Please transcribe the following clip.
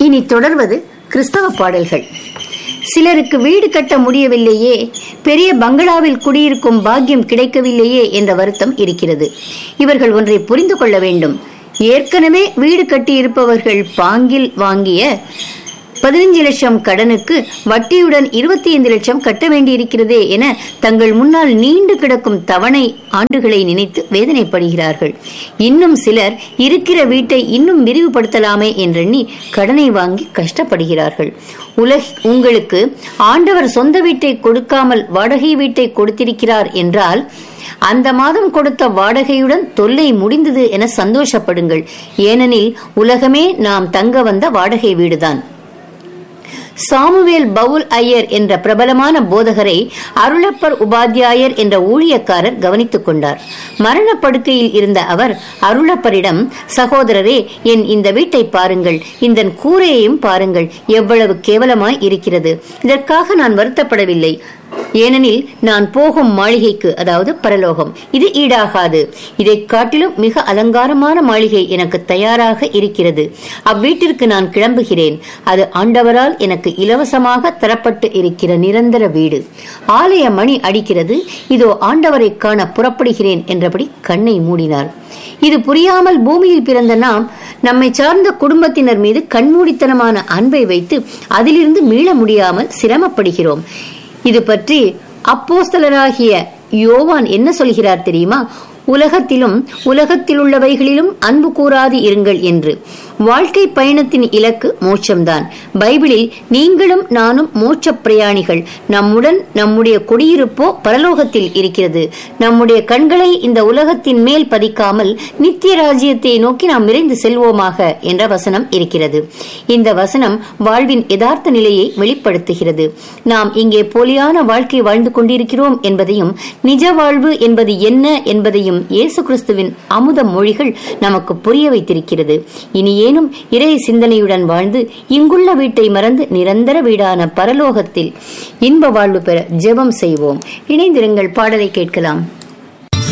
இனி தொடர்வது கிறிஸ்தவ பாடல்கள் சிலருக்கு வீடு கட்ட முடியவில்லையே பெரிய பங்களாவில் குடியிருக்கும் பாக்கியம் கிடைக்கவில்லையே என்ற வருத்தம் இருக்கிறது இவர்கள் ஒன்றை புரிந்து கொள்ள வேண்டும் ஏற்கனவே வீடு கட்டியிருப்பவர்கள் பாங்கில் வாங்கிய பதினஞ்சு லட்சம் கடனுக்கு வட்டியுடன் இருபத்தி ஐந்து லட்சம் கட்ட வேண்டியிருக்கிறதே என தங்கள் முன்னால் நீண்டு கிடக்கும் தவணை ஆண்டுகளை நினைத்து வேதனைப்படுகிறார்கள் இன்னும் சிலர் இருக்கிற வீட்டை இன்னும் விரிவுபடுத்தலாமே என்றெண்ணி கடனை வாங்கி கஷ்டப்படுகிறார்கள் உலக உங்களுக்கு ஆண்டவர் சொந்த வீட்டை கொடுக்காமல் வாடகை வீட்டை கொடுத்திருக்கிறார் என்றால் அந்த மாதம் கொடுத்த வாடகையுடன் தொல்லை முடிந்தது என சந்தோஷப்படுங்கள் ஏனெனில் உலகமே நாம் தங்க வந்த வாடகை வீடுதான் சாமுவேல் பவுல் ஐயர் என்ற பிரபலமான போதகரை அருளப்பர் உபாத்தியாயர் என்ற ஊழியக்காரர் கவனித்துக் கொண்டார் மரணப்படுக்கையில் இருந்த அவர் அருளப்பரிடம் சகோதரரே என் இந்த வீட்டை பாருங்கள் இந்த கூரையையும் பாருங்கள் எவ்வளவு கேவலமாய் இருக்கிறது இதற்காக நான் வருத்தப்படவில்லை ஏனெனில் நான் போகும் மாளிகைக்கு அதாவது பரலோகம் இது ஈடாகாது இதை காட்டிலும் மிக அலங்காரமான மாளிகை எனக்கு தயாராக இருக்கிறது அவ்வீட்டிற்கு நான் கிளம்புகிறேன் அது ஆண்டவரால் எனக்கு இலவசமாக தரப்பட்டு இருக்கிற நிரந்தர வீடு ஆலய மணி அடிக்கிறது இதோ ஆண்டவரை காண புறப்படுகிறேன் என்றபடி கண்ணை மூடினார் இது புரியாமல் பூமியில் பிறந்த நாம் நம்மை சார்ந்த குடும்பத்தினர் மீது கண்மூடித்தனமான அன்பை வைத்து அதிலிருந்து மீள முடியாமல் சிரமப்படுகிறோம் இது பற்றி அப்போஸ்தலராகிய யோவான் என்ன சொல்கிறார் தெரியுமா உலகத்திலும் உலகத்தில் உள்ளவைகளிலும் அன்பு கூறாது இருங்கள் என்று வாழ்க்கை பயணத்தின் இலக்கு மோட்சம்தான் பைபிளில் நீங்களும் நானும் மோட்ச பிரயாணிகள் நம்முடன் நம்முடைய குடியிருப்போ பரலோகத்தில் இருக்கிறது நம்முடைய கண்களை இந்த உலகத்தின் மேல் பதிக்காமல் நித்திய ராஜ்யத்தை நோக்கி நாம் விரைந்து செல்வோமாக என்ற வசனம் இருக்கிறது இந்த வசனம் வாழ்வின் யதார்த்த நிலையை வெளிப்படுத்துகிறது நாம் இங்கே போலியான வாழ்க்கை வாழ்ந்து கொண்டிருக்கிறோம் என்பதையும் நிஜ வாழ்வு என்பது என்ன என்பதையும் இயேசு கிறிஸ்துவின் அமுத மொழிகள் நமக்கு புரிய வைத்திருக்கிறது இனி ஏனும் இறை சிந்தனையுடன் வாழ்ந்து இங்குள்ள வீட்டை மறந்து நிரந்தர வீடான பரலோகத்தில் இன்ப வாழ்வு பெற ஜெபம் செய்வோம் இணைந்திருங்கள் பாடலை கேட்கலாம்